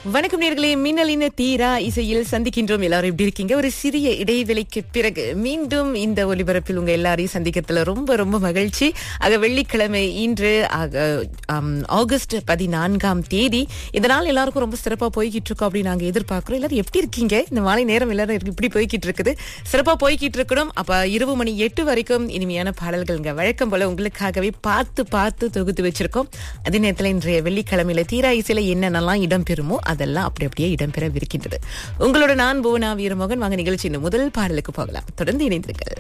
வணக்கம் நேர்களே மின்னலின தீரா இசையில் சந்திக்கின்றோம் எல்லாரும் எப்படி இருக்கீங்க ஒரு சிறிய இடைவெளிக்கு பிறகு மீண்டும் இந்த ஒலிபரப்பில் உங்க எல்லாரையும் சந்திக்கிறதுல ரொம்ப ரொம்ப மகிழ்ச்சி ஆக வெள்ளிக்கிழமை இன்று ஆக, ஆம், ஆகஸ்ட் பதினான்காம் தேதி இந்த நாள் எல்லாருக்கும் ரொம்ப சிறப்பா போய்கிட்டு இருக்கோம் அப்படின்னு நாங்க எதிர்பார்க்கிறோம் எல்லாரும் எப்படி இருக்கீங்க இந்த மாலை நேரம் எல்லாரும் இப்படி போய்கிட்டு இருக்குது சிறப்பா போய்கிட்டு இருக்கணும் அப்ப இரவு மணி எட்டு வரைக்கும் இனிமையான பாடல்கள்ங்க வழக்கம் போல உங்களுக்காகவே பார்த்து பார்த்து தொகுத்து வச்சிருக்கோம் அதே நேரத்தில் இன்றைய வெள்ளிக்கிழமையில தீரா இசையில என்னென்னலாம் இடம்பெறுமோ அதெல்லாம் அப்படி அப்படியே இடம்பெறவிருக்கின்றது உங்களோட நான் புவனா வீரமோகன் வாங்க நிகழ்ச்சியின் முதல் பாடலுக்கு போகலாம் தொடர்ந்து இணைந்திருங்கள்